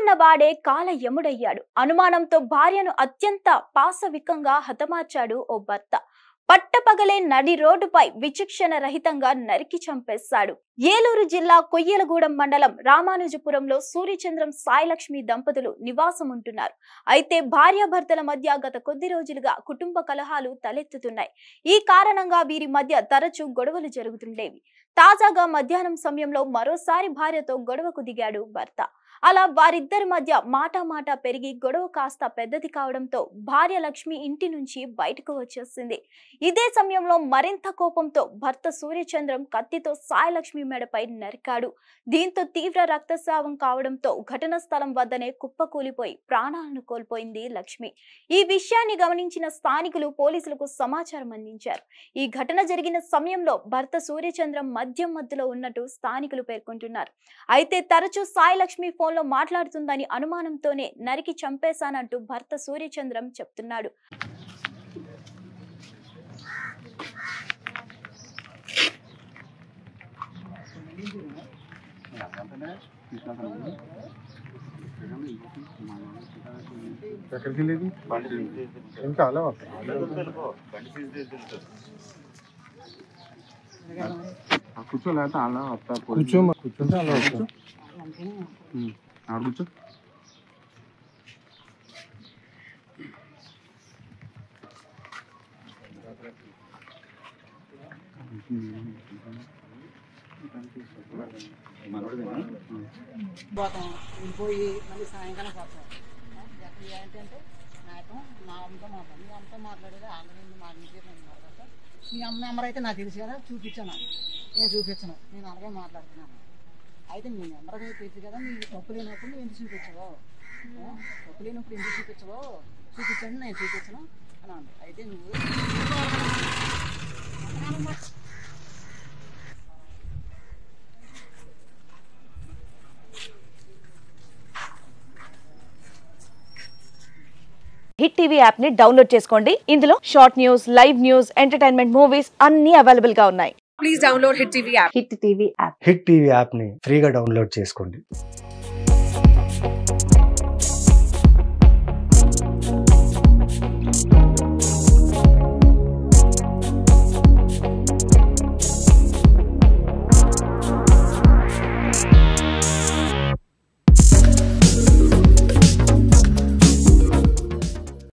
వాడే కాల యముడయ్యాడు అనుమానంతో భార్యను అత్యంత పాశవికంగా హతమార్చాడు ఓ భర్త పట్టపగలే నడి రోడ్డుపై విచక్షణ రహితంగా నరికి చంపేశాడు ఏలూరు జిల్లా కొయ్యలగూడెం మండలం రామానుజపురంలో సూర్యచంద్రం సాయిలక్ష్మి దంపతులు నివాసం ఉంటున్నారు అయితే భార్యాభర్తల మధ్య గత కొద్ది రోజులుగా కుటుంబ కలహాలు తలెత్తుతున్నాయి ఈ కారణంగా వీరి మధ్య తరచూ గొడవలు జరుగుతుండేవి తాజాగా మధ్యాహ్నం సమయంలో మరోసారి భార్యతో గొడవకు దిగాడు భర్త అలా వారిద్దరి మధ్య మాటా మాట పెరిగి గొడవ కాస్త పెద్దది కావడంతో భార్య లక్ష్మి ఇంటి నుంచి బయటకు వచ్చేసింది ఇదే సమయంలో మరింత కోపంతో భర్త సూర్యచంద్రం కత్తితో సాయలక్ష్మి మెడపై నరికాడు దీంతో తీవ్ర రక్తస్రావం కావడంతో ఘటన స్థలం వద్దనే కుప్పకూలిపోయి ప్రాణాలను కోల్పోయింది లక్ష్మి ఈ విషయాన్ని గమనించిన స్థానికులు పోలీసులకు సమాచారం అందించారు ఈ ఘటన జరిగిన సమయంలో భర్త సూర్యచంద్రం మద్యం మధ్యలో ఉన్నట్టు స్థానికులు పేర్కొంటున్నారు అయితే తరచూ సాయిలక్ష్మి ఫోన్లో మాట్లాడుతుందని అనుమానంతోనే నరికి చంపేశానంటూ భర్త సూర్యచంద్రం చెప్తున్నాడు ఎక్కడికి వెళ్ళేది ఇంకా అలా కూర్చోలేక అలా వస్తా కూర్చో కూర్చుంటే అలా వస్తా ఆడ కూర్చో పోతాం వెళ్ళిపోయి మళ్ళీ సాయంకాలం పోతాం ఎక్కడ ఏంటంటే నాతో మా అమ్మతో మాట్లాడు మీ అమ్మతో మాట్లాడేది ఆల్రెడీ మా ఇంటికి నేను మాట్లాడతా మీ అమ్మ నెంబర్ అయితే నాకు తెలుసు కదా చూపించాను నేను చూపించను నేను అలాగే మాట్లాడుతున్నాను అయితే మీ నెంబర్ అయితే తెలుసు కదా మీ తప్పు లేనప్పుడు నువ్వు ఎందుకు చూపించవు ఆ? తప్పు లేనప్పుడు ఎందుకు చూపించవు చూపించండి నేను చూపించను అని అంది అయితే నువ్వు హిట్ టీవీ యాప్ ని డౌన్లోడ్ చేసుకోండి ఇందులో short news live news entertainment movies అన్ని అవైలబుల్ గా ఉన్నాయి హిట్ టీవీ యాప్ని ఫ్రీగా డౌన్లోడ్ చేసుకోండి